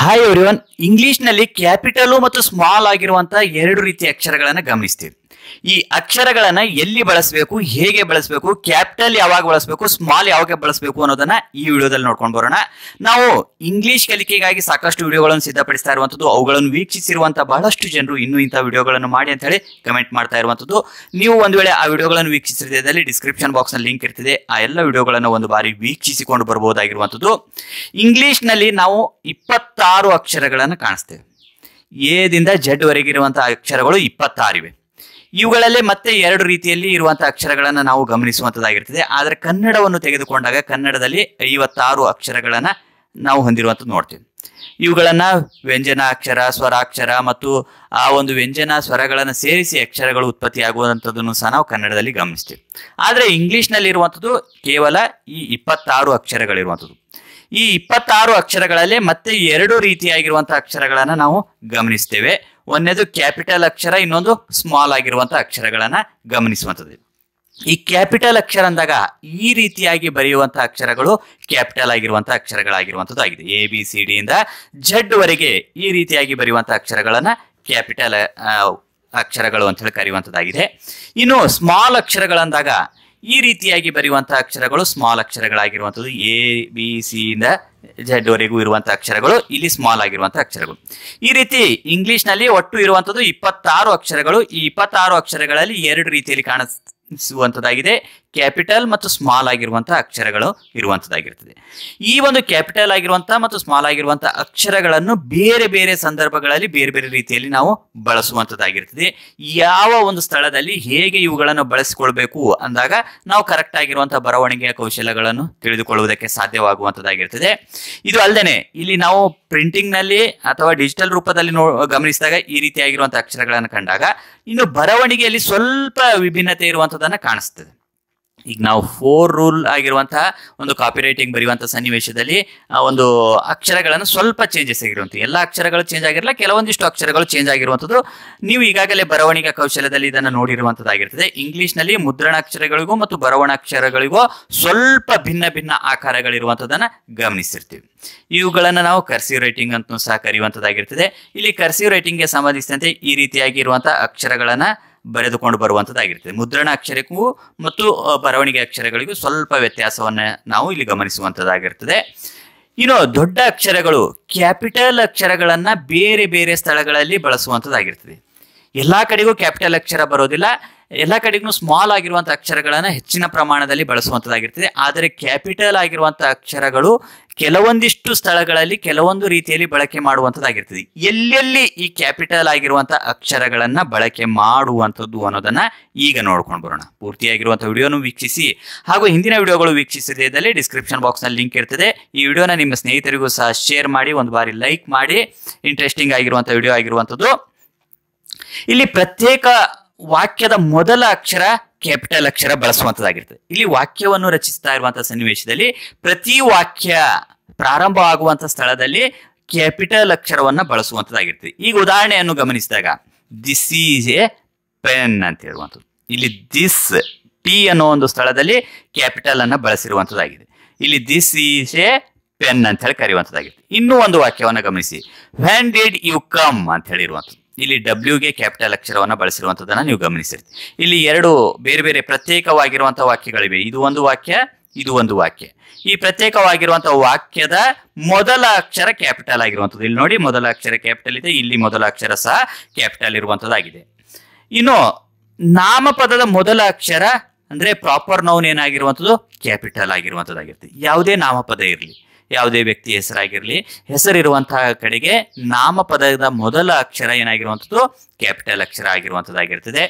hi everyone ಇಂಗ್ಲಿಷ್ನಲ್ಲಿ capital ಮತ್ತು small ಆಗಿರುವಂತಹ ಎರಡು ರೀತಿಯ ಅಕ್ಷರಗಳನ್ನು ಗಮನಿಸ್ತೀವಿ ಈ ಅಕ್ಷರಗಳನ್ನ ಎಲ್ಲಿ ಬಳಸಬೇಕು ಹೇಗೆ ಬಳಸಬೇಕು ಕ್ಯಾಪಿಟಲ್ ಯಾವಾಗ ಬಳಸಬೇಕು ಸ್ಮಾಲ್ ಯಾವಾಗ ಬಳಸಬೇಕು ಅನ್ನೋದನ್ನ ಈ ವಿಡಿಯೋದಲ್ಲಿ ನೋಡ್ಕೊಂಡು ಬರೋಣ ನಾವು ಇಂಗ್ಲಿಷ್ ಕಲಿಕೆಗಾಗಿ ಸಾಕಷ್ಟು ವಿಡಿಯೋಗಳನ್ನು ಸಿದ್ಧಪಡಿಸ್ತಾ ಇರುವಂತದ್ದು ಅವುಗಳನ್ನು ವೀಕ್ಷಿಸಿರುವಂತಹ ಬಹಳಷ್ಟು ಜನರು ಇನ್ನೂ ಇಂಥ ವಿಡಿಯೋಗಳನ್ನು ಮಾಡಿ ಅಂತ ಹೇಳಿ ಕಮೆಂಟ್ ಮಾಡ್ತಾ ಇರುವಂತದ್ದು ನೀವು ಒಂದು ವೇಳೆ ಆ ವಿಡಿಯೋಗಳನ್ನು ವೀಕ್ಷಿಸಿದಲ್ಲಿ ಡಿಸ್ಕ್ರಿಪ್ಷನ್ ಬಾಕ್ಸ್ ನಲ್ಲಿ ಲಿಂಕ್ ಇರ್ತಿದೆ ಆ ಎಲ್ಲ ವಿಡಿಯೋಗಳನ್ನು ಒಂದು ಬಾರಿ ವೀಕ್ಷಿಸಿಕೊಂಡು ಬರಬಹುದಾಗಿರುವಂತದ್ದು ಇಂಗ್ಲಿಷ್ನಲ್ಲಿ ನಾವು ಇಪ್ಪತ್ತಾರು ಅಕ್ಷರಗಳನ್ನು ಕಾಣಿಸ್ತೇವೆ ಎದಿಂದ ಜಡ್ ವರೆಗಿರುವಂತಹ ಅಕ್ಷರಗಳು ಇಪ್ಪತ್ತಾರಿವೆ ಇವುಗಳಲ್ಲೇ ಮತ್ತೆ ಎರಡು ರೀತಿಯಲ್ಲಿ ಇರುವಂತಹ ಅಕ್ಷರಗಳನ್ನು ನಾವು ಗಮನಿಸುವಂತದ್ದಾಗಿರ್ತದೆ ಆದರೆ ಕನ್ನಡವನ್ನು ತೆಗೆದುಕೊಂಡಾಗ ಕನ್ನಡದಲ್ಲಿ ಐವತ್ತಾರು ಅಕ್ಷರಗಳನ್ನ ನಾವು ಹೊಂದಿರುವಂಥದ್ದು ನೋಡ್ತೀವಿ ಇವುಗಳನ್ನ ವ್ಯಂಜನ ಅಕ್ಷರ ಸ್ವರಾಕ್ಷರ ಮತ್ತು ಆ ಒಂದು ವ್ಯಂಜನ ಸ್ವರಗಳನ್ನು ಸೇರಿಸಿ ಅಕ್ಷರಗಳು ಉತ್ಪತ್ತಿಯಾಗುವಂಥದ್ದನ್ನು ಸಹ ನಾವು ಕನ್ನಡದಲ್ಲಿ ಗಮನಿಸ್ತೀವಿ ಆದರೆ ಇಂಗ್ಲಿಷ್ನಲ್ಲಿ ಇರುವಂಥದ್ದು ಕೇವಲ ಈ ಇಪ್ಪತ್ತಾರು ಅಕ್ಷರಗಳಿರುವಂಥದ್ದು ಈ ಇಪ್ಪತ್ತಾರು ಅಕ್ಷರಗಳಲ್ಲೇ ಮತ್ತೆ ಎರಡು ರೀತಿಯಾಗಿರುವಂತಹ ಅಕ್ಷರಗಳನ್ನ ನಾವು ಗಮನಿಸ್ತೇವೆ ಒಂದನೇದು ಕ್ಯಾಪಿಟಲ್ ಅಕ್ಷರ ಇನ್ನೊಂದು ಸ್ಮಾಲ್ ಆಗಿರುವಂತಹ ಅಕ್ಷರಗಳನ್ನ ಗಮನಿಸುವಂಥದ್ದು ಈ ಕ್ಯಾಪಿಟಲ್ ಅಕ್ಷರ ಅಂದಾಗ ಈ ರೀತಿಯಾಗಿ ಬರೆಯುವಂತಹ ಅಕ್ಷರಗಳು ಕ್ಯಾಪಿಟಲ್ ಆಗಿರುವಂತಹ ಅಕ್ಷರಗಳಾಗಿರುವಂಥದ್ದು ಆಗಿದೆ ಎ ಬಿ ಸಿ ಡಿ ಇಂದ ಜಡ್ ವರೆಗೆ ಈ ರೀತಿಯಾಗಿ ಬರೆಯುವಂತಹ ಅಕ್ಷರಗಳನ್ನ ಕ್ಯಾಪಿಟಲ್ ಅಕ್ಷರಗಳು ಅಂತ ಹೇಳಿ ಕರೆಯುವಂಥದ್ದಾಗಿದೆ ಇನ್ನು ಸ್ಮಾಲ್ ಅಕ್ಷರಗಳಂದಾಗ ಈ ರೀತಿಯಾಗಿ ಬರೆಯುವಂತಹ ಅಕ್ಷರಗಳು ಸ್ಮಾಲ್ ಅಕ್ಷರಗಳಾಗಿರುವಂಥದ್ದು ಎ ಬಿ ಸಿ ಇಂದ ಜೆಡ್ ವರೆಗೂ ಇರುವಂತಹ ಅಕ್ಷರಗಳು ಇಲ್ಲಿ ಸ್ಮಾಲ್ ಆಗಿರುವಂತಹ ಅಕ್ಷರಗಳು ಈ ರೀತಿ ಇಂಗ್ಲಿಷ್ನಲ್ಲಿ ಒಟ್ಟು ಇರುವಂಥದ್ದು ಇಪ್ಪತ್ತಾರು ಅಕ್ಷರಗಳು ಈ ಇಪ್ಪತ್ತಾರು ಅಕ್ಷರಗಳಲ್ಲಿ ಎರಡು ರೀತಿಯಲ್ಲಿ ಕಾಣಿಸುವಂಥದ್ದಾಗಿದೆ ಕ್ಯಾಪಿಟಲ್ ಮತ್ತು ಸ್ಮಾಲ್ ಆಗಿರುವಂತಹ ಅಕ್ಷರಗಳು ಇರುವಂಥದ್ದಾಗಿರ್ತದೆ ಈ ಒಂದು ಕ್ಯಾಪಿಟಲ್ ಆಗಿರುವಂತಹ ಮತ್ತು ಸ್ಮಾಲ್ ಆಗಿರುವಂತಹ ಅಕ್ಷರಗಳನ್ನು ಬೇರೆ ಬೇರೆ ಸಂದರ್ಭಗಳಲ್ಲಿ ಬೇರೆ ಬೇರೆ ರೀತಿಯಲ್ಲಿ ನಾವು ಬಳಸುವಂಥದ್ದಾಗಿರ್ತದೆ ಯಾವ ಒಂದು ಸ್ಥಳದಲ್ಲಿ ಹೇಗೆ ಇವುಗಳನ್ನು ಬಳಸಿಕೊಳ್ಬೇಕು ಅಂದಾಗ ನಾವು ಕರೆಕ್ಟ್ ಆಗಿರುವಂತಹ ಬರವಣಿಗೆಯ ಕೌಶಲ್ಯಗಳನ್ನು ತಿಳಿದುಕೊಳ್ಳುವುದಕ್ಕೆ ಸಾಧ್ಯವಾಗುವಂಥದ್ದಾಗಿರ್ತದೆ ಇದು ಅಲ್ಲದೆ ಇಲ್ಲಿ ನಾವು ಪ್ರಿಂಟಿಂಗ್ ನಲ್ಲಿ ಅಥವಾ ಡಿಜಿಟಲ್ ರೂಪದಲ್ಲಿ ನೋ ಗಮನಿಸಿದಾಗ ಈ ರೀತಿಯಾಗಿರುವಂತಹ ಅಕ್ಷರಗಳನ್ನು ಕಂಡಾಗ ಇನ್ನು ಬರವಣಿಗೆಯಲ್ಲಿ ಸ್ವಲ್ಪ ವಿಭಿನ್ನತೆ ಇರುವಂಥದ್ದನ್ನು ಕಾಣಿಸ್ತದೆ ಈಗ ನಾವು ಫೋರ್ ರೂಲ್ ಆಗಿರುವಂತಹ ಒಂದು ಕಾಪಿ ರೈಟಿಂಗ್ ಬರೆಯುವಂತಹ ಸನ್ನಿವೇಶದಲ್ಲಿ ಆ ಒಂದು ಅಕ್ಷರಗಳನ್ನು ಸ್ವಲ್ಪ ಚೇಂಜಸ್ ಆಗಿರುವಂಥದ್ದು ಎಲ್ಲ ಅಕ್ಷರಗಳು ಚೇಂಜ್ ಆಗಿರಲ್ಲ ಕೆಲವೊಂದಿಷ್ಟು ಅಕ್ಷರಗಳು ಚೇಂಜ್ ಆಗಿರುವಂಥದ್ದು ನೀವು ಈಗಾಗಲೇ ಬರವಣಿಗೆ ಕೌಶಲ್ಯದಲ್ಲಿ ಇದನ್ನು ನೋಡಿರುವಂಥದ್ದಾಗಿರ್ತದೆ ಇಂಗ್ಲಿಷ್ನಲ್ಲಿ ಮುದ್ರಣಾಕ್ಷರಗಳಿಗೂ ಮತ್ತು ಬರವಣಾಕ್ಷರಗಳಿಗೂ ಸ್ವಲ್ಪ ಭಿನ್ನ ಭಿನ್ನ ಆಕಾರಗಳಿರುವಂಥದ್ದನ್ನು ಗಮನಿಸಿರ್ತೀವಿ ಇವುಗಳನ್ನು ನಾವು ಕರ್ಸಿವ್ ರೈಟಿಂಗ್ ಅಂತ ಸಹ ಕರೆಯುವಂಥದ್ದಾಗಿರ್ತದೆ ಇಲ್ಲಿ ಕರ್ಸಿವ್ ರೈಟಿಂಗ್ಗೆ ಸಂಬಂಧಿಸಿದಂತೆ ಈ ರೀತಿಯಾಗಿ ಇರುವಂತಹ ಅಕ್ಷರಗಳನ್ನು ಬರೆದುಕೊಂಡು ಬರುವಂಥದ್ದಾಗಿರ್ತದೆ ಮುದ್ರಣ ಅಕ್ಷರಕ್ಕೂ ಮತ್ತು ಅ, ಬರವಣಿಗೆ ಅಕ್ಷರಗಳಿಗೂ ಸ್ವಲ್ಪ ವ್ಯತ್ಯಾಸವನ್ನು ನಾವು ಇಲ್ಲಿ ಗಮನಿಸುವಂಥದ್ದಾಗಿರ್ತದೆ ಇನ್ನು ದೊಡ್ಡ ಅಕ್ಷರಗಳು ಕ್ಯಾಪಿಟಲ್ ಅಕ್ಷರಗಳನ್ನ ಬೇರೆ ಬೇರೆ ಸ್ಥಳಗಳಲ್ಲಿ ಬಳಸುವಂಥದ್ದಾಗಿರ್ತದೆ ಎಲ್ಲಾ ಕಡೆಗೂ ಕ್ಯಾಪಿಟಲ್ ಅಕ್ಷರ ಬರೋದಿಲ್ಲ ಎಲ್ಲ ಕಡೆಗೂ ಸ್ಮಾಲ್ ಆಗಿರುವಂಥ ಅಕ್ಷರಗಳನ್ನು ಹೆಚ್ಚಿನ ಪ್ರಮಾಣದಲ್ಲಿ ಬಳಸುವಂಥದ್ದಾಗಿರ್ತದೆ ಆದರೆ ಕ್ಯಾಪಿಟಲ್ ಆಗಿರುವಂಥ ಅಕ್ಷರಗಳು ಕೆಲವೊಂದಿಷ್ಟು ಸ್ಥಳಗಳಲ್ಲಿ ಕೆಲವೊಂದು ರೀತಿಯಲ್ಲಿ ಬಳಕೆ ಮಾಡುವಂಥದ್ದಾಗಿರ್ತದೆ ಎಲ್ಲೆಲ್ಲಿ ಈ ಕ್ಯಾಪಿಟಲ್ ಆಗಿರುವಂಥ ಅಕ್ಷರಗಳನ್ನ ಬಳಕೆ ಮಾಡುವಂಥದ್ದು ಅನ್ನೋದನ್ನ ಈಗ ನೋಡ್ಕೊಂಡು ಬರೋಣ ಪೂರ್ತಿಯಾಗಿರುವಂಥ ವಿಡಿಯೋನು ವೀಕ್ಷಿಸಿ ಹಾಗೂ ಹಿಂದಿನ ವಿಡಿಯೋಗಳು ವೀಕ್ಷಿಸದೇ ಇದ್ದಲ್ಲಿ ಡಿಸ್ಕ್ರಿಪ್ಷನ್ ಬಾಕ್ಸ್ನಲ್ಲಿ ಲಿಂಕ್ ಇರ್ತದೆ ಈ ವಿಡಿಯೋನ ನಿಮ್ಮ ಸ್ನೇಹಿತರಿಗೂ ಸಹ ಶೇರ್ ಮಾಡಿ ಒಂದು ಬಾರಿ ಲೈಕ್ ಮಾಡಿ ಇಂಟ್ರೆಸ್ಟಿಂಗ್ ಆಗಿರುವಂಥ ವಿಡಿಯೋ ಆಗಿರುವಂಥದ್ದು ಇಲ್ಲಿ ಪ್ರತ್ಯೇಕ ವಾಕ್ಯದ ಮೊದಲ ಅಕ್ಷರ ಕ್ಯಾಪಿಟಲ್ ಅಕ್ಷರ ಬಳಸುವಂತದ್ದಾಗಿರ್ತದೆ ಇಲ್ಲಿ ವಾಕ್ಯವನ್ನು ರಚಿಸ್ತಾ ಇರುವಂತಹ ಸನ್ನಿವೇಶದಲ್ಲಿ ಪ್ರತಿ ವಾಕ್ಯ ಪ್ರಾರಂಭ ಆಗುವಂತ ಸ್ಥಳದಲ್ಲಿ ಕ್ಯಾಪಿಟಲ್ ಅಕ್ಷರವನ್ನ ಬಳಸುವಂತದ್ದಾಗಿರ್ತದೆ ಈಗ ಉದಾಹರಣೆಯನ್ನು ಗಮನಿಸಿದಾಗ ದಿಸ್ ಈಸ್ ಎ ಪೆನ್ ಅಂತ ಹೇಳುವಂಥದ್ದು ಇಲ್ಲಿ ದಿಸ್ ಟಿ ಅನ್ನೋ ಒಂದು ಸ್ಥಳದಲ್ಲಿ ಕ್ಯಾಪಿಟಲ್ ಅನ್ನ ಬಳಸಿರುವಂತದ್ದಾಗಿದೆ ಇಲ್ಲಿ ದಿಸ್ ಈಸ್ ಎ ಪೆನ್ ಅಂತ ಹೇಳಿ ಕರೆಯುವಂತದ್ದಾಗಿದೆ ಇನ್ನೂ ಒಂದು ವಾಕ್ಯವನ್ನು ಗಮನಿಸಿ ವ್ಯಾನ್ ಡಿಡ್ ಯು ಕಮ್ ಅಂತ ಹೇಳಿರುವಂಥದ್ದು ಇಲ್ಲಿ ಡಬ್ಲ್ಯೂಗೆ ಕ್ಯಾಪಿಟಲ್ ಅಕ್ಷರವನ್ನು ಬಳಸಿರುವಂಥದ್ದನ್ನ ನೀವು ಗಮನಿಸಿರ್ತೀವಿ ಇಲ್ಲಿ ಎರಡು ಬೇರೆ ಬೇರೆ ಪ್ರತ್ಯೇಕವಾಗಿರುವಂತಹ ವಾಕ್ಯಗಳಿವೆ ಇದು ಒಂದು ವಾಕ್ಯ ಇದು ಒಂದು ವಾಕ್ಯ ಈ ಪ್ರತ್ಯೇಕವಾಗಿರುವಂತಹ ವಾಕ್ಯದ ಮೊದಲ ಅಕ್ಷರ ಕ್ಯಾಪಿಟಲ್ ಆಗಿರುವಂಥದ್ದು ಇಲ್ಲಿ ನೋಡಿ ಮೊದಲ ಅಕ್ಷರ ಕ್ಯಾಪಿಟಲ್ ಇದೆ ಇಲ್ಲಿ ಮೊದಲ ಅಕ್ಷರ ಸಹ ಕ್ಯಾಪಿಟಲ್ ಇರುವಂಥದ್ದಾಗಿದೆ ಇನ್ನು ನಾಮಪದದ ಮೊದಲ ಅಕ್ಷರ ಅಂದ್ರೆ ಪ್ರಾಪರ್ ನೌನ್ ಏನಾಗಿರುವಂಥದ್ದು ಕ್ಯಾಪಿಟಲ್ ಆಗಿರುವಂಥದ್ದಾಗಿರ್ತದೆ ಯಾವುದೇ ನಾಮಪದ ಇರಲಿ ಯಾವುದೇ ವ್ಯಕ್ತಿ ಹೆಸರಾಗಿರಲಿ ಹೆಸರಿರುವಂತಹ ಕಡೆಗೆ ನಾಮಪದದ ಮೊದಲ ಅಕ್ಷರ ಏನಾಗಿರುವಂಥದ್ದು ಕ್ಯಾಪಿಟಲ್ ಅಕ್ಷರ ಆಗಿರುವಂಥದ್ದಾಗಿರ್ತದೆ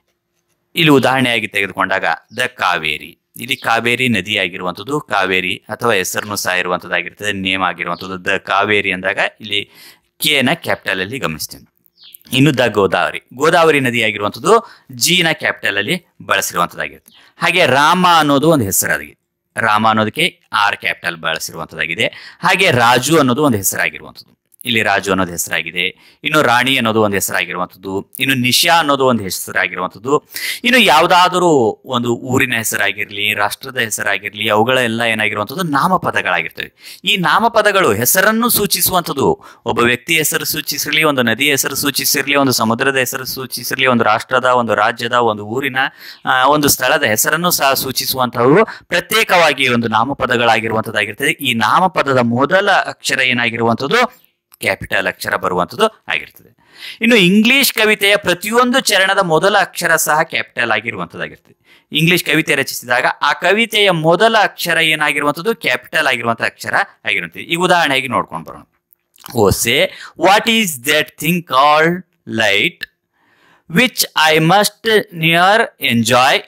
ಇಲ್ಲಿ ಉದಾಹರಣೆಯಾಗಿ ತೆಗೆದುಕೊಂಡಾಗ ದ ಕಾವೇರಿ ಇಲ್ಲಿ ಕಾವೇರಿ ನದಿ ಆಗಿರುವಂಥದ್ದು ಕಾವೇರಿ ಅಥವಾ ಹೆಸರನ್ನು ಸಹ ಇರುವಂಥದ್ದಾಗಿರ್ತದೆ ನೇಮ್ ಆಗಿರುವಂಥದ್ದು ದ ಕಾವೇರಿ ಅಂದಾಗ ಇಲ್ಲಿ ಕೆನ ಕ್ಯಾಪಿಟಲ್ ಅಲ್ಲಿ ಗಮನಿಸ್ತೇವೆ ಇನ್ನು ದ ಗೋದಾವರಿ ಗೋದಾವರಿ ನದಿ ಆಗಿರುವಂಥದ್ದು ಜಿನ ಕ್ಯಾಪಿಟಲ್ ಅಲ್ಲಿ ಬಳಸಿರುವಂಥದ್ದಾಗಿರುತ್ತೆ ಹಾಗೆ ರಾಮ ಅನ್ನೋದು ಒಂದು ಹೆಸರಾಗಿದೆ ರಾಮ ಅನ್ನೋದಕ್ಕೆ ಆರ್ ಕ್ಯಾಪಿಟಲ್ ಬಳಸಿರುವಂಥದ್ದಾಗಿದೆ ಹಾಗೆ ರಾಜು ಅನ್ನೋದು ಒಂದು ಹೆಸರಾಗಿರುವಂಥದ್ದು ಇಲ್ಲಿ ರಾಜು ಅನ್ನೋದು ಹೆಸರಾಗಿದೆ ಇನ್ನು ರಾಣಿ ಅನ್ನೋದು ಒಂದು ಹೆಸರಾಗಿರುವಂಥದ್ದು ಇನ್ನು ನಿಶಾ ಅನ್ನೋದು ಒಂದು ಹೆಸರಾಗಿರುವಂಥದ್ದು ಇನ್ನು ಯಾವುದಾದರೂ ಒಂದು ಊರಿನ ಹೆಸರಾಗಿರಲಿ ರಾಷ್ಟ್ರದ ಹೆಸರಾಗಿರಲಿ ಅವುಗಳೆಲ್ಲ ಏನಾಗಿರುವಂಥದ್ದು ನಾಮಪದಗಳಾಗಿರ್ತವೆ ಈ ನಾಮಪದಗಳು ಹೆಸರನ್ನು ಸೂಚಿಸುವಂಥದ್ದು ಒಬ್ಬ ವ್ಯಕ್ತಿ ಹೆಸರು ಸೂಚಿಸಿರಲಿ ಒಂದು ನದಿಯ ಹೆಸರು ಸೂಚಿಸಿರಲಿ ಒಂದು ಸಮುದ್ರದ ಹೆಸರು ಸೂಚಿಸಿರಲಿ ಒಂದು ರಾಷ್ಟ್ರದ ಒಂದು ರಾಜ್ಯದ ಒಂದು ಊರಿನ ಆ, ಒಂದು ಸ್ಥಳದ ಹೆಸರನ್ನು ಸಹ ಸೂಚಿಸುವಂಥವು ಪ್ರತ್ಯೇಕವಾಗಿ ಒಂದು ನಾಮಪದಗಳಾಗಿರುವಂಥದ್ದಾಗಿರ್ತದೆ ಈ ನಾಮಪದದ ಮೊದಲ ಅಕ್ಷರ ಏನಾಗಿರುವಂಥದ್ದು ಕ್ಯಾಪಿಟಲ್ ಅಕ್ಷರ ಬರುವಂಥದ್ದು ಆಗಿರ್ತದೆ ಇನ್ನು ಇಂಗ್ಲಿಷ್ ಕವಿತೆಯ ಪ್ರತಿಯೊಂದು ಚರಣದ ಮೊದಲ ಅಕ್ಷರ ಸಹ ಕ್ಯಾಪಿಟಲ್ ಆಗಿರುವಂಥದ್ದಾಗಿರ್ತದೆ ಇಂಗ್ಲಿಷ್ ಕವಿತೆ ರಚಿಸಿದಾಗ ಆ ಕವಿತೆಯ ಮೊದಲ ಅಕ್ಷರ ಏನಾಗಿರುವಂಥದ್ದು ಕ್ಯಾಪಿಟಲ್ ಆಗಿರುವಂಥ ಅಕ್ಷರ ಆಗಿರುತ್ತದೆ ಈಗ ಉದಾಹರಣೆಗೆ ನೋಡ್ಕೊಂಡು ಬರೋಣ O say what is that thing called light which I must ne'er enjoy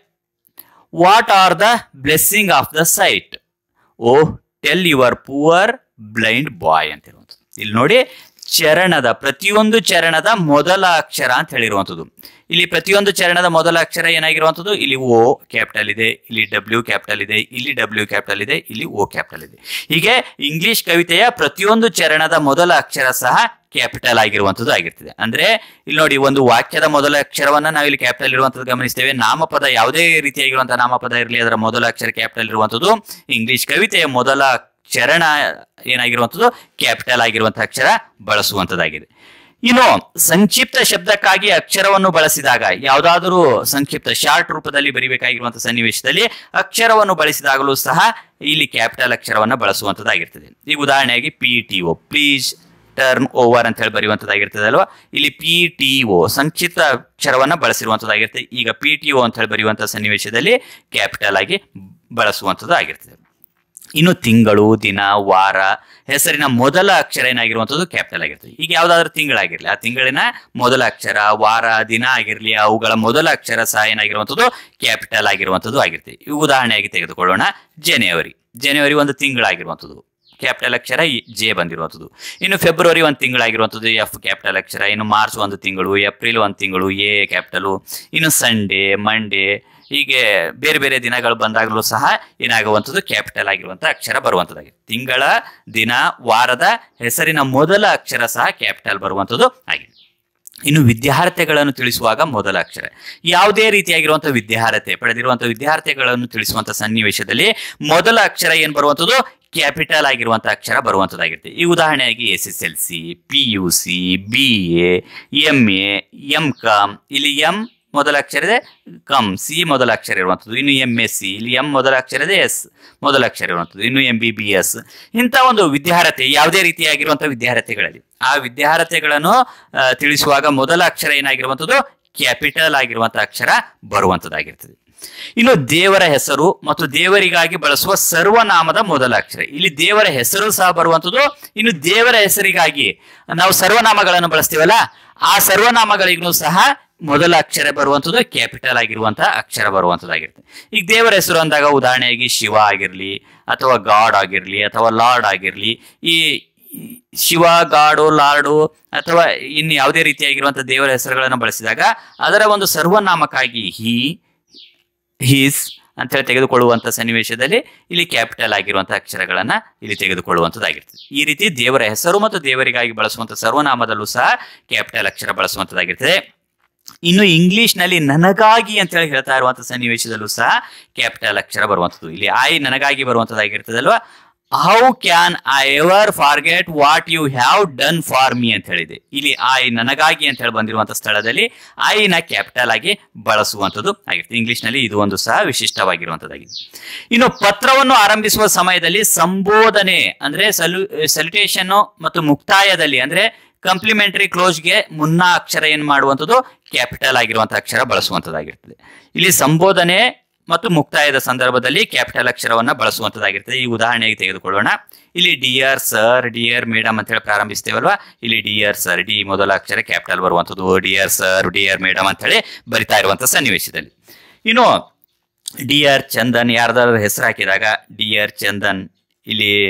what are the blessing of the sight O tell your poor blind boy ಅಂತ ಹೇಳುವಂಥದ್ದು ಇಲ್ಲಿ ನೋಡಿ ಚರಣದ ಪ್ರತಿಯೊಂದು ಚರಣದ ಮೊದಲ ಅಕ್ಷರ ಅಂತ ಹೇಳಿರುವಂಥದ್ದು ಇಲ್ಲಿ ಪ್ರತಿಯೊಂದು ಚರಣದ ಮೊದಲ ಅಕ್ಷರ ಏನಾಗಿರುವಂಥದ್ದು ಇಲ್ಲಿ ಓ ಕ್ಯಾಪಿಟಲ್ ಇದೆ ಇಲ್ಲಿ ಡಬ್ಲ್ಯೂ ಕ್ಯಾಪಿಟಲ್ ಇದೆ ಇಲ್ಲಿ ಡಬ್ಲ್ಯೂ ಕ್ಯಾಪಿಟಲ್ ಇದೆ ಇಲ್ಲಿ ಓ ಕ್ಯಾಪಿಟಲ್ ಇದೆ ಹೀಗೆ ಇಂಗ್ಲಿಷ್ ಕವಿತೆಯ ಪ್ರತಿಯೊಂದು ಚರಣದ ಮೊದಲ ಅಕ್ಷರ ಸಹ ಕ್ಯಾಪಿಟಲ್ ಆಗಿರುವಂಥದ್ದು ಆಗಿರ್ತದೆ ಅಂದ್ರೆ ಇಲ್ಲಿ ನೋಡಿ ಒಂದು ವಾಕ್ಯದ ಮೊದಲ ಅಕ್ಷರವನ್ನ ನಾವು ಇಲ್ಲಿ ಕ್ಯಾಪಿಟಲ್ ಇರುವಂಥದ್ದು ಗಮನಿಸ್ತೇವೆ ನಾಮಪದ ಯಾವುದೇ ರೀತಿಯಾಗಿರುವಂತಹ ನಾಮಪದ ಇರಲಿ ಅದರ ಮೊದಲ ಅಕ್ಷರ ಕ್ಯಾಪಿಟಲ್ ಇರುವಂಥದ್ದು ಇಂಗ್ಲಿಷ್ ಕವಿತೆಯ ಮೊದಲ ಚರಣ ಏನಾಗಿರುವಂಥದ್ದು ಕ್ಯಾಪಿಟಲ್ ಆಗಿರುವಂತಹ ಅಕ್ಷರ ಬಳಸುವಂಥದ್ದಾಗಿದೆ ಇನ್ನು ಸಂಕ್ಷಿಪ್ತ ಶಬ್ದಕ್ಕಾಗಿ ಅಕ್ಷರವನ್ನು ಬಳಸಿದಾಗ ಯಾವುದಾದರೂ ಸಂಕ್ಷಿಪ್ತ ಶಾರ್ಟ್ ರೂಪದಲ್ಲಿ ಬರಿಬೇಕಾಗಿರುವಂತಹ ಸನ್ನಿವೇಶದಲ್ಲಿ ಅಕ್ಷರವನ್ನು ಬಳಸಿದಾಗಲೂ ಸಹ ಇಲ್ಲಿ ಕ್ಯಾಪಿಟಲ್ ಅಕ್ಷರವನ್ನು ಬಳಸುವಂಥದ್ದಾಗಿರ್ತದೆ ಈಗ ಉದಾಹರಣೆಯಾಗಿ P T O please turn over ಅಂತ ಹೇಳಿ ಬರೆಯುವಂಥದ್ದಾಗಿರ್ತದೆ ಅಲ್ವಾ ಇಲ್ಲಿ ಪಿ ಟಿ ಒ ಸಂಕ್ಷಿಪ್ತ ಅಕ್ಷರವನ್ನು ಬಳಸಿರುವಂಥದ್ದಾಗಿರ್ತದೆ ಈಗ ಪಿ ಟಿ ಒ ಅಂತ ಹೇಳಿ ಬರೆಯುವಂತಹ ಸನ್ನಿವೇಶದಲ್ಲಿ ಕ್ಯಾಪಿಟಲ್ ಆಗಿ ಬಳಸುವಂಥದ್ದು ಆಗಿರ್ತದೆ ಇನ್ನು ತಿಂಗಳು ದಿನ ವಾರ ಹೆಸರಿನ ಮೊದಲ ಅಕ್ಷರ ಏನಾಗಿರುವಂಥದ್ದು ಕ್ಯಾಪಿಟಲ್ ಆಗಿರ್ತದೆ ಈಗ ಯಾವುದಾದ್ರೂ ತಿಂಗಳಾಗಿರಲಿ ಆ ತಿಂಗಳಿನ ಮೊದಲ ಅಕ್ಷರ ವಾರ ದಿನ ಆಗಿರಲಿ ಅವುಗಳ ಮೊದಲ ಅಕ್ಷರ ಸಹ ಏನಾಗಿರುವಂಥದ್ದು ಕ್ಯಾಪಿಟಲ್ ಆಗಿರುವಂಥದ್ದು ಆಗಿರ್ತದೆ ಈ ಉದಾಹರಣೆಯಾಗಿ ತೆಗೆದುಕೊಳ್ಳೋಣ ಜನವರಿ ಜನವರಿ ಒಂದು ತಿಂಗಳಾಗಿರುವಂಥದ್ದು ಕ್ಯಾಪಿಟಲ್ ಅಕ್ಷರ ಜೆ ಬಂದಿರುವಂಥದ್ದು ಇನ್ನು ಫೆಬ್ರವರಿ ಒಂದು ತಿಂಗಳಾಗಿರುವಂಥದ್ದು ಎಫ್ ಕ್ಯಾಪಿಟಲ್ ಅಕ್ಷರ ಇನ್ನು ಮಾರ್ಚ್ ಒಂದು ತಿಂಗಳು ಏಪ್ರಿಲ್ ಒಂದು ತಿಂಗಳು ಎ ಕ್ಯಾಪಿಟಲು ಇನ್ನು ಸಂಡೇ ಮಂಡೇ ಹೀಗೆ ಬೇರೆ ಬೇರೆ ದಿನಗಳು ಬಂದಾಗಲೂ ಸಹ ಏನಾಗುವಂಥದ್ದು ಕ್ಯಾಪಿಟಲ್ ಆಗಿರುವಂಥ ಅಕ್ಷರ ಬರುವಂಥದ್ದಾಗಿದೆ ತಿಂಗಳ ದಿನ ವಾರದ ಹೆಸರಿನ ಮೊದಲ ಅಕ್ಷರ ಸಹ ಕ್ಯಾಪಿಟಲ್ ಬರುವಂಥದ್ದು ಆಗಿದೆ ಇನ್ನು ವಿದ್ಯಾರ್ಥಿಗಳನ್ನು ತಿಳಿಸುವಾಗ ಮೊದಲ ಅಕ್ಷರ ಯಾವುದೇ ರೀತಿಯಾಗಿರುವಂಥ ವಿದ್ಯಾರ್ಹತೆ ಪಡೆದಿರುವಂಥ ವಿದ್ಯಾರ್ಥಿಗಳನ್ನು ತಿಳಿಸುವಂಥ ಸನ್ನಿವೇಶದಲ್ಲಿ ಮೊದಲ ಅಕ್ಷರ ಏನು ಬರುವಂಥದ್ದು ಕ್ಯಾಪಿಟಲ್ ಆಗಿರುವಂಥ ಅಕ್ಷರ ಬರುವಂಥದ್ದಾಗಿರುತ್ತೆ ಈ ಉದಾಹರಣೆಯಾಗಿ S S L C P U C B A M A M com ಇಲ್ಲಿ ಎಂ ಮೊದಲ ಅಕ್ಷರ ಇದೆ ಕಮ್ ಸಿ ಮೊದಲ ಅಕ್ಷರ ಇರುವಂಥದ್ದು ಇನ್ನು ಎಂ ಎಸ್ ಸಿ ಇಲ್ಲಿ ಎಂ ಮೊದಲ ಅಕ್ಷರ ಇದೆ ಎಸ್ ಮೊದಲ ಅಕ್ಷರ ಇರುವಂಥದ್ದು ಇನ್ನು ಎಂ ಬಿ ಬಿ ಎಸ್ ಇಂಥ ಒಂದು ವಿದ್ಯಾರ್ಹತೆ ಯಾವುದೇ ರೀತಿಯಾಗಿರುವಂಥ ವಿದ್ಯಾರ್ಹತೆಗಳಲ್ಲಿ ಆ ವಿದ್ಯಾರ್ಹತೆಗಳನ್ನು ಆ, ತಿಳಿಸುವಾಗ ಮೊದಲ ಅಕ್ಷರ ಏನಾಗಿರುವಂಥದ್ದು ಕ್ಯಾಪಿಟಲ್ ಆಗಿರುವಂಥ ಅಕ್ಷರ ಬರುವಂಥದ್ದಾಗಿರ್ತದೆ ಇನ್ನು ದೇವರ ಹೆಸರು ಮತ್ತು ದೇವರಿಗಾಗಿ ಬಳಸುವ ಸರ್ವನಾಮದ ಮೊದಲ ಅಕ್ಷರ ಇಲ್ಲಿ ದೇವರ ಹೆಸರು ಸಹ ಬರುವಂಥದ್ದು ಇನ್ನು ದೇವರ ಹೆಸರಿಗಾಗಿ ನಾವು ಸರ್ವನಾಮಗಳನ್ನು ಬಳಸ್ತೀವಲ್ಲ ಆ ಸರ್ವನಾಮಗಳಿಗೂ ಸಹ ಮೊದಲ ಅಕ್ಷರ ಬರುವಂಥದ್ದು ಕ್ಯಾಪಿಟಲ್ ಆಗಿರುವಂತಹ ಅಕ್ಷರ ಬರುವಂಥದ್ದಾಗಿರುತ್ತೆ ಈಗ ದೇವರ ಹೆಸರು ಅಂದಾಗ ಉದಾಹರಣೆಯಾಗಿ ಶಿವ ಆಗಿರಲಿ ಅಥವಾ ಗಾಡ್ ಆಗಿರಲಿ ಅಥವಾ ಲಾರ್ಡ್ ಆಗಿರಲಿ ಈ ಈ ಶಿವ ಗಾಡು ಲಾರ್ಡು ಅಥವಾ ಇನ್ನು ಯಾವುದೇ ರೀತಿಯಾಗಿರುವಂಥ ದೇವರ ಹೆಸರುಗಳನ್ನು ಬಳಸಿದಾಗ ಅದರ ಒಂದು ಸರ್ವನಾಮಕ್ಕಾಗಿ ಹಿ ಹೀಸ್ ಅಂತ ಹೇಳಿ ತೆಗೆದುಕೊಳ್ಳುವಂಥ ಸನ್ನಿವೇಶದಲ್ಲಿ ಇಲ್ಲಿ ಕ್ಯಾಪಿಟಲ್ ಆಗಿರುವಂತಹ ಅಕ್ಷರಗಳನ್ನ ಇಲ್ಲಿ ತೆಗೆದುಕೊಳ್ಳುವಂಥದ್ದಾಗಿರ್ತದೆ ಈ ರೀತಿ ದೇವರ ಹೆಸರು ಮತ್ತು ದೇವರಿಗಾಗಿ ಬಳಸುವಂಥ ಸರ್ವನಾಮದಲ್ಲೂ ಸಹ ಕ್ಯಾಪಿಟಲ್ ಅಕ್ಷರ ಬಳಸುವಂಥದ್ದಾಗಿರ್ತದೆ ಇನ್ನು ಇಂಗ್ಲಿಷ್ನಲ್ಲಿ ನನಗಾಗಿ ಅಂತ ಹೇಳಿ ಹೇಳ್ತಾ ಇರುವಂಥ ಸನ್ನಿವೇಶದಲ್ಲೂ ಸಹ ಕ್ಯಾಪಿಟಲ್ ಅಕ್ಷರ ಬರುವಂಥದ್ದು ಇಲ್ಲಿ ಐ ನನಗಾಗಿ ಬರುವಂಥದ್ದಾಗಿರ್ತದಲ್ವಾ how can I ever forget what you have done for me ಅಂತ ಹೇಳಿದೆ ಇಲ್ಲಿ ಐ ನನಗಾಗಿ ಅಂತ ಹೇಳಿ ಬಂದಿರುವಂಥ ಸ್ಥಳದಲ್ಲಿ ಐನ ಕ್ಯಾಪಿಟಲ್ ಆಗಿ ಬಳಸುವಂಥದ್ದು ಆಗಿರುತ್ತೆ ಇಂಗ್ಲಿಷ್ನಲ್ಲಿ ಇದು ಒಂದು ಸಹ ವಿಶಿಷ್ಟವಾಗಿರುವಂಥದ್ದಾಗಿದೆ ಇನ್ನು ಪತ್ರವನ್ನು ಆರಂಭಿಸುವ ಸಮಯದಲ್ಲಿ ಸಂಬೋಧನೆ ಅಂದ್ರೆ ಸಲು ಸಲ್ಯುಟೇಷನ್ ಮತ್ತು ಮುಕ್ತಾಯದಲ್ಲಿ ಅಂದ್ರೆ ಕಂಪ್ಲಿಮೆಂಟರಿ ಕ್ಲೋಸ್ಗೆ ಮುನ್ನ ಅಕ್ಷರ ಏನು ಮಾಡುವಂಥದ್ದು ಕ್ಯಾಪಿಟಲ್ ಆಗಿರುವಂತಹ ಅಕ್ಷರ ಬಳಸುವಂಥದ್ದಾಗಿರ್ತದೆ ಇಲ್ಲಿ ಸಂಬೋಧನೆ ಮತ್ತು ಮುಕ್ತಾಯದ ಸಂದರ್ಭದಲ್ಲಿ ಕ್ಯಾಪಿಟಲ್ ಅಕ್ಷರವನ್ನ ಬಳಸುವಂಥದ್ದಾಗಿರ್ತದೆ ಈ ಉದಾಹರಣೆಗೆ ತೆಗೆದುಕೊಳ್ಳೋಣ ಇಲ್ಲಿ ಡಿಯರ್ ಸರ್ ಡಿಯರ್ ಮೇಡಮ್ ಅಂತ ಹೇಳಿ ಪ್ರಾರಂಭಿಸ್ತೇವಲ್ವಾ ಇಲ್ಲಿ ಡಿಯರ್ ಸರ್ ಡಿ ಮೊದಲ ಅಕ್ಷರ ಕ್ಯಾಪಿಟಲ್ ಬರುವಂಥದ್ದು ಡಿಯರ್ ಸರ್ ಡಿಯರ್ ಮೇಡಮ್ ಅಂತ ಹೇಳಿ ಬರಿತಾ ಇರುವಂಥ ಸನ್ನಿವೇಶದಲ್ಲಿ ಇನ್ನು ಡಿಯರ್ ಚಂದನ್ ಯಾರ್ದಾದ್ರು ಹೆಸರು ಹಾಕಿದಾಗ ಡಿಯರ್ ಚಂದನ್ ಇಲ್ಲಿ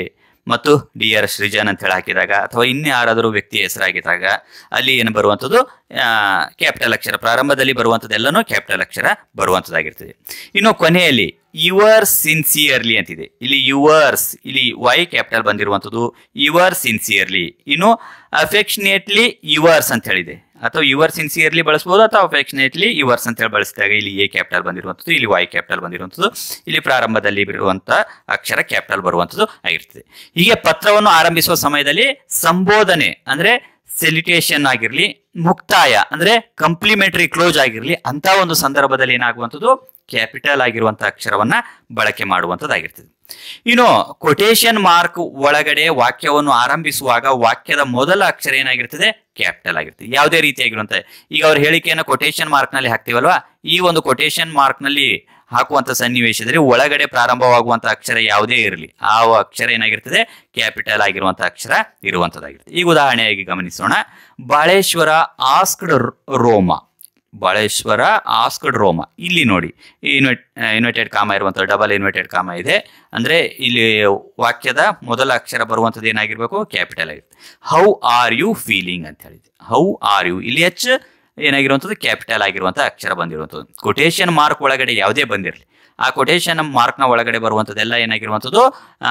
ಮತ್ತು ಡಿ ಆರ್ ಸೃಜನ್ ಅಂತ ಹೇಳಿ ಹಾಕಿದಾಗ ಅಥವಾ ಇನ್ಯಾರಾದರೂ ವ್ಯಕ್ತಿಯ ಹೆಸರಾಗಿದ್ದಾಗ ಅಲ್ಲಿ ಏನು ಬರುವಂಥದ್ದು ಕ್ಯಾಪಿಟಲ್ ಅಕ್ಷರ ಪ್ರಾರಂಭದಲ್ಲಿ ಬರುವಂಥದ್ದೆಲ್ಲನೂ ಕ್ಯಾಪಿಟಲ್ ಅಕ್ಷರ ಬರುವಂಥದ್ದಾಗಿರ್ತದೆ ಇನ್ನು ಕೊನೆಯಲ್ಲಿ ಯುವರ್ಸ್ ಸಿನ್ಸಿಯರ್ಲಿ ಅಂತಿದೆ ಇಲ್ಲಿ ಯುವರ್ಸ್ ಇಲ್ಲಿ ವೈ ಕ್ಯಾಪಿಟಲ್ ಬಂದಿರುವಂಥದ್ದು ಯುವರ್ ಸಿನ್ಸಿಯರ್ಲಿ ಇನ್ನು ಅಫೆಕ್ಷನೇಟ್ಲಿ ಯುವರ್ಸ್ ಅಂತ ಹೇಳಿದೆ ಅಥವಾ ಯುವರ್ ಸಿನ್ಸಿಯರ್ಲಿ ಬಳಸ್ಬೋದು ಅಥವಾ ಅಫೆಕ್ಷನೇಟ್ಲಿ ಯುವರ್ಸ್ ಅಂತ ಹೇಳಿ ಬಳಸಿದಾಗ ಇಲ್ಲಿ ಎ ಕ್ಯಾಪಿಟಲ್ ಬಂದಿರುವಂಥದ್ದು ಇಲ್ಲಿ ವೈ ಕ್ಯಾಪಿಟಲ್ ಬಂದಿರುವಂಥದ್ದು ಇಲ್ಲಿ ಪ್ರಾರಂಭದಲ್ಲಿ ಬರುವಂಥ ಅಕ್ಷರ ಕ್ಯಾಪಿಟಲ್ ಬರುವಂಥದ್ದು ಆಗಿರ್ತದೆ ಹೀಗೆ ಪತ್ರವನ್ನು ಆರಂಭಿಸುವ ಸಮಯದಲ್ಲಿ ಸಂಬೋಧನೆ ಅಂದ್ರೆ ಸೆಲಿಟೇಷನ್ ಆಗಿರಲಿ ಮುಕ್ತಾಯ ಅಂದ್ರೆ ಕಂಪ್ಲಿಮೆಂಟರಿ ಕ್ಲೋಸ್ ಆಗಿರಲಿ ಅಂತ ಒಂದು ಸಂದರ್ಭದಲ್ಲಿ ಏನಾಗುವಂಥದ್ದು ಕ್ಯಾಪಿಟಲ್ ಆಗಿರುವಂತಹ ಅಕ್ಷರವನ್ನ ಬಳಕೆ ಮಾಡುವಂಥದ್ದಾಗಿರ್ತದೆ ಇನ್ನು ಕೊಟೇಶನ್ ಮಾರ್ಕ್ ಒಳಗಡೆ ವಾಕ್ಯವನ್ನು ಆರಂಭಿಸುವಾಗ ವಾಕ್ಯದ ಮೊದಲ ಅಕ್ಷರ ಏನಾಗಿರ್ತದೆ ಕ್ಯಾಪಿಟಲ್ ಆಗಿರ್ತದೆ ಯಾವುದೇ ರೀತಿಯಾಗಿರುವಂತ ಈಗ ಅವ್ರ ಹೇಳಿಕೆಯನ್ನು ಕೊಟೇಶನ್ ಮಾರ್ಕ್ ನಲ್ಲಿ ಹಾಕ್ತೀವಲ್ವಾ ಈ ಒಂದು ಕೊಟೇಶನ್ ಮಾರ್ಕ್ ನಲ್ಲಿ ಹಾಕುವಂತ ಸನ್ನಿವೇಶದಲ್ಲಿ ಒಳಗಡೆ ಪ್ರಾರಂಭವಾಗುವಂತ ಅಕ್ಷರ ಯಾವುದೇ ಇರಲಿ ಆ ಅಕ್ಷರ ಏನಾಗಿರ್ತದೆ ಕ್ಯಾಪಿಟಲ್ ಆಗಿರುವಂತ ಅಕ್ಷರ ಇರುವಂತದ್ದಾಗಿರ್ತದೆ ಈಗ ಉದಾಹರಣೆಯಾಗಿ ಗಮನಿಸೋಣ ಬಾಳೇಶ್ವರ ಆಸ್ಕ್ಡ್ ರೋಮ ಬಾಳೇಶ್ವರ ಆಸ್ಕ್ಡ್ ರೋಮ ಇಲ್ಲಿ ನೋಡಿ ಇನ್ವೆಟ್ ಇನ್ವೈಟೆಡ್ ಕಾಮ ಇರುವಂಥ ಡಬಲ್ ಇನ್ವೈಟೆಡ್ ಕಾಮ ಇದೆ ಅಂದ್ರೆ ಇಲ್ಲಿ ವಾಕ್ಯದ ಮೊದಲ ಅಕ್ಷರ ಬರುವಂಥದ್ದು ಏನಾಗಿರ್ಬೇಕು ಕ್ಯಾಪಿಟಲ್ ಆಗಿರುತ್ತೆ ಹೌ ಆರ್ ಯು ಫೀಲಿಂಗ್ ಅಂತ ಹೇಳಿದೆ ಹೌ ಆರ್ ಯು ಇಲ್ಲಿ ಎಚ್ ಏನಾಗಿರುವಂಥದ್ದು ಕ್ಯಾಪಿಟಲ್ ಆಗಿರುವಂಥ ಅಕ್ಷರ ಬಂದಿರುವಂಥದ್ದು ಕೊಟೇಶನ್ ಮಾರ್ಕ್ ಒಳಗಡೆ ಯಾವುದೇ ಬಂದಿರಲಿ ಆ ಕೊಟೇಶನ್ ಮಾರ್ಕ್ನ ಒಳಗಡೆ ಬರುವಂಥದ್ದೆಲ್ಲ ಏನಾಗಿರುವಂಥದ್ದು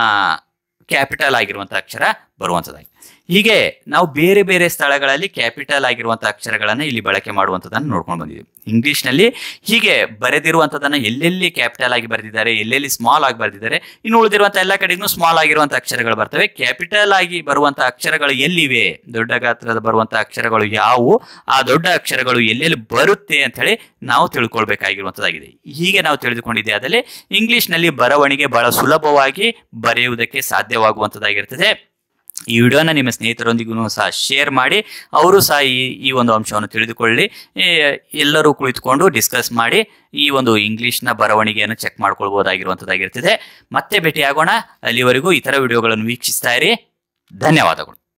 ಕ್ಯಾಪಿಟಲ್ ಆಗಿರುವಂಥ ಅಕ್ಷರ ಬರುವಂಥದ್ದಾಗಿ ಹೀಗೆ ನಾವು ಬೇರೆ ಬೇರೆ ಸ್ಥಳಗಳಲ್ಲಿ ಕ್ಯಾಪಿಟಲ್ ಆಗಿರುವಂಥ ಅಕ್ಷರಗಳನ್ನು ಇಲ್ಲಿ ಬಳಕೆ ಮಾಡುವಂಥದ್ದನ್ನು ನೋಡ್ಕೊಂಡು ಬಂದಿದ್ದೀವಿ ಇಂಗ್ಲೀಷ್ನಲ್ಲಿ ಹೀಗೆ ಬರೆದಿರುವಂಥದ್ದನ್ನು ಎಲ್ಲೆಲ್ಲಿ ಕ್ಯಾಪಿಟಲ್ ಆಗಿ ಬರೆದಿದ್ದಾರೆ ಎಲ್ಲೆಲ್ಲಿ ಸ್ಮಾಲ್ ಆಗಿ ಬರೆದಿದ್ದಾರೆ ಇನ್ನು ಉಳಿದಿರುವಂಥ ಎಲ್ಲ ಕಡೆಗೂ ಸ್ಮಾಲ್ ಆಗಿರುವಂಥ ಅಕ್ಷರಗಳು ಬರ್ತವೆ ಕ್ಯಾಪಿಟಲ್ ಆಗಿ ಬರುವಂಥ ಅಕ್ಷರಗಳು ಎಲ್ಲಿವೆ ದೊಡ್ಡ ಗಾತ್ರದ ಬರುವಂಥ ಅಕ್ಷರಗಳು ಯಾವುವು ಆ ದೊಡ್ಡ ಅಕ್ಷರಗಳು ಎಲ್ಲೆಲ್ಲಿ ಬರುತ್ತೆ ಅಂತ ಹೇಳಿ ನಾವು ತಿಳ್ಕೊಳ್ಬೇಕಾಗಿರುವಂಥದ್ದಾಗಿದೆ ಹೀಗೆ ನಾವು ತಿಳಿದುಕೊಂಡಿದ್ದೆ ಆದಲ್ಲಿ ಇಂಗ್ಲೀಷ್ನಲ್ಲಿ ಬರವಣಿಗೆ ಬಹಳ ಸುಲಭವಾಗಿ ಬರೆಯುವುದಕ್ಕೆ ಸಾಧ್ಯವಾಗುವಂಥದ್ದಾಗಿರ್ತದೆ ಈ ವಿಡಿಯೋನ ನಿಮ್ಮ ಸ್ನೇಹಿತರೊಂದಿಗೂ ಸಹ ಶೇರ್ ಮಾಡಿ ಅವರು ಸಹ ಈ ಈ ಒಂದು ಅಂಶವನ್ನು ತಿಳಿದುಕೊಳ್ಳಿ ಏ, ಎಲ್ಲರೂ ಕುಳಿತುಕೊಂಡು ಡಿಸ್ಕಸ್ ಮಾಡಿ ಈ ಒಂದು ಇಂಗ್ಲೀಷ್ನ ಬರವಣಿಗೆಯನ್ನು ಚೆಕ್ ಮಾಡ್ಕೊಳ್ಬೋದಾಗಿರುವಂಥದ್ದಾಗಿರ್ತದೆ ಮತ್ತೆ ಭೇಟಿಯಾಗೋಣ ಅಲ್ಲಿವರೆಗೂ ಇತರ ವಿಡಿಯೋಗಳನ್ನು ವೀಕ್ಷಿಸ್ತಾ ಇರಿ ಧನ್ಯವಾದಗಳು